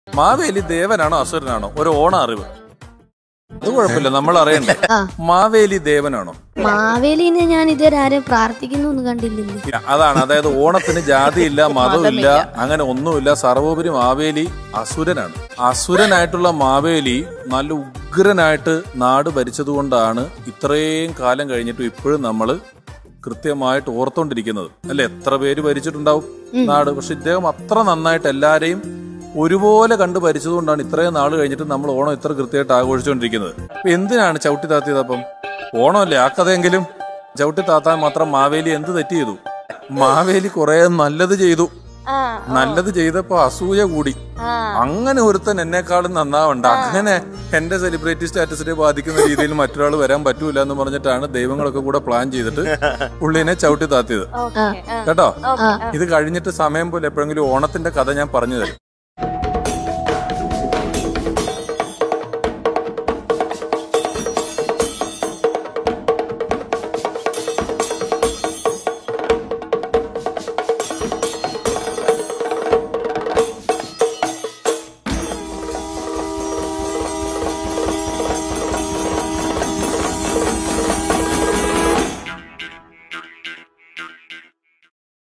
മാവേലി ദേവനാണോ അസുരനാണോ ഒരു ഓണ അറിവ് അത് കുഴപ്പമില്ല നമ്മൾ അറിയണ്ടേ ആ. മാവേലി ദേവനാണോ മാവേലിനെ ഞാൻ ഇതുവരെ ആരും പ്രാർത്ഥിക്കുന്നു എന്ന് കണ്ടില്ലല്ലോ ഇല്ല, അതാണ് അതായത് ഓണത്തിന് ജാതിയില്ല മതമില്ല അങ്ങനെ ഒന്നുമില്ല സർവോപരി മാവേലി അസുരനാണ് അസുരനായിട്ടുള്ള മാവേലി നല്ല ഉഗ്രനായിട്ട് നാട് ഭരിച്ചതുകൊണ്ടാണ് ഇത്രയും കാലം കഴിഞ്ഞിട്ടും ഇപ്പോഴും നമ്മൾ കൃത്യമായിട്ട് ഓർത്തോണ്ടിരിക്കുന്നത് അല്ലെ എത്ര പേര് ഭരിച്ചിട്ടുണ്ടാവും നാട് പക്ഷെ ഇദ്ദേഹം അത്ര നന്നായിട്ട് എല്ലാരെയും ഒരുപോലെ കണ്ട് ഭരിച്ചതുകൊണ്ടാണ് ഇത്രയും നാൾ കഴിഞ്ഞിട്ട് നമ്മൾ ഓണം ഇത്ര കൃത്യമായിട്ട് ആഘോഷിച്ചുകൊണ്ടിരിക്കുന്നത് അപ്പൊ എന്തിനാണ് ചവിട്ടി താത്തിയത് അപ്പം ഓണമല്ലേ ആ കഥയെങ്കിലും ചവിട്ടി താത്താൻ മാത്രം മാവേലി എന്ത് തെറ്റ് ചെയ്തു മാവേലി കുറെ നല്ലത് ചെയ്തു നല്ലത് ചെയ്തപ്പോ അസൂയ കൂടി അങ്ങനെ ഒരുത്തൻ എന്നെക്കാളും നന്നാവണ്ട അങ്ങനെ എന്റെ സെലിബ്രിറ്റി സ്റ്റാറ്റസിനെ ബാധിക്കുന്ന രീതിയിൽ മറ്റൊരാൾ വരാൻ പറ്റൂല എന്ന് പറഞ്ഞിട്ടാണ് ദൈവങ്ങളൊക്കെ കൂടെ പ്ലാൻ ചെയ്തിട്ട് പുള്ളിനെ ചവിട്ടി താത്തിയത് കേട്ടോ ഇത് കഴിഞ്ഞിട്ട് സമയം പോലെ എപ്പോഴെങ്കിലും ഓണത്തിന്റെ കഥ ഞാൻ പറഞ്ഞു തരും